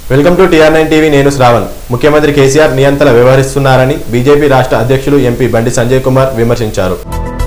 welcome to TR nine TV నేను శ్రావణ్ ముఖ్యమంత్రి కేసీఆర్ నియంత్రణ వ్యవహరిస్తున్నారని బీజేపీ రాష్ట్ర అధ్యక్షులు ఎంపీ బండి సంజయ్ కుమార్ విమర్శించారు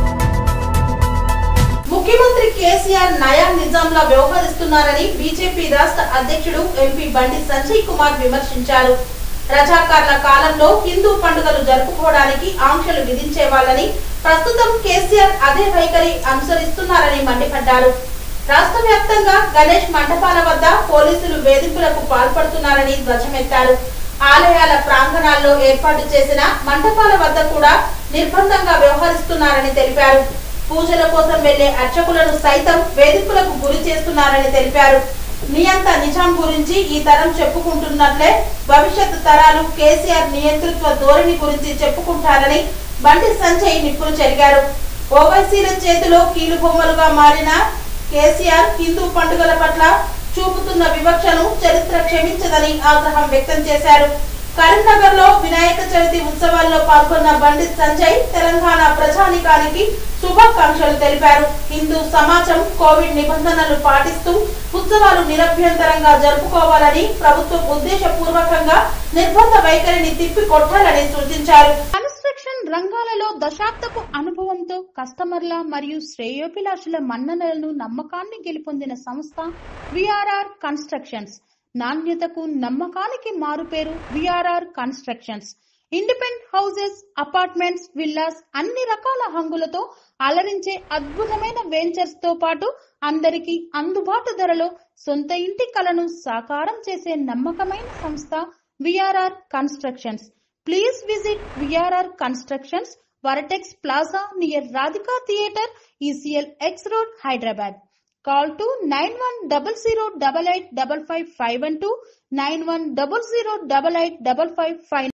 ముఖ్యమంత్రి కేసీఆర్ నయా నిజాంలా వ్యవహరిస్తున్నారని బీజేపీ రాష్ట్ర అధ్యక్షుడు ఎంపీ బండి సంజయ్ కుమార్ విమర్శించారు రజాకార్ల కాలంలో హిందూ పండుగలు జరుపుకోవడానికి ఆంక్షలు విధించే వాళ్ళని ప్రస్తుతం కేసీఆర్ అదే వైఖరి అనుసరిస్తున్నారని మండిపడ్డారు రాష్ట్ర వ్యాప్తంగా గణేష్ మండపాల వద్ద పోలీసులు వేధింపులకు పాల్పడుతున్నారని ధ్వజమెత్తారు ఆలయాల ప్రాంగణాల్లో ఏర్పాటు చేసిన మండపాల వద్ద కూడా నిర్బంధంగా వ్యవహరిస్తున్నారని తెలిపారు పూజల కోసం వెళ్లే అర్చకులను సైతం వేధింపులకు గురి చేస్తున్నారని తెలిపారు నియంత నిజాం గురించి ఈ తరం చెప్పుకుంటున్నట్లే భవిష్యత్ తరాలు కేసీఆర్ నియంతృత్వ ధోరణి గురించి చెప్పుకుంటారని బండి సంజయ్ నిప్పులు చెరిగారు ఓవైసీల చేతిలో కీలుబొమ్మలుగా మారిన కేసీఆర్ హిందూ పండుగల పట్ల చూపుతున్న వివక్షను చరిత్ర క్షమించదని ఆగ్రహం వ్యక్తం చేశారు కరీంనగర్ లో వినాయక చవితి ఉత్సవాల్లో పాల్గొన్న బండిత్ సంజయ్ తెలంగాణ ప్రజానికానికి శుభాకాంక్షలు తెలిపారు హిందూ సమాజం కోవిడ్ నిబంధనలు పాటిస్తూ ఉత్సవాలు నిరభ్యంతరంగా జరుపుకోవాలని ప్రభుత్వం ఉద్దేశపూర్వకంగా నిర్బంధ వైఖరిని తిప్పి కొట్టాలని సూచించారు కన్స్ట్రక్షన్ రంగాలలో దశాబ్దపు అనుభవంతో కస్టమర్ల మరియు శ్రేయోభిలాషుల మన్ననలను నమ్మకాన్ని గెలుపొందిన సంస్థ విఆర్ఆర్ కన్స్ట్రక్షన్స్ నాణ్యతకు నమ్మకానికి మారుపేరు VRR constructions independent houses apartments villas అన్ని రకాల హంగులతో అలరించే అద్భుతమైన వెంచర్స్ తో పాటు అందరికీ అందుబాటు ధరలో సొంత ఇంటి కలను సాకారం చేసే నమ్మకమైన సంస్థ VRR constructions please visit VRR constructions Vertex plaza near Radhika theatre ECIL X road Hyderabad call two nine one double zero double eight double five five one two nine one double zero double eight double five five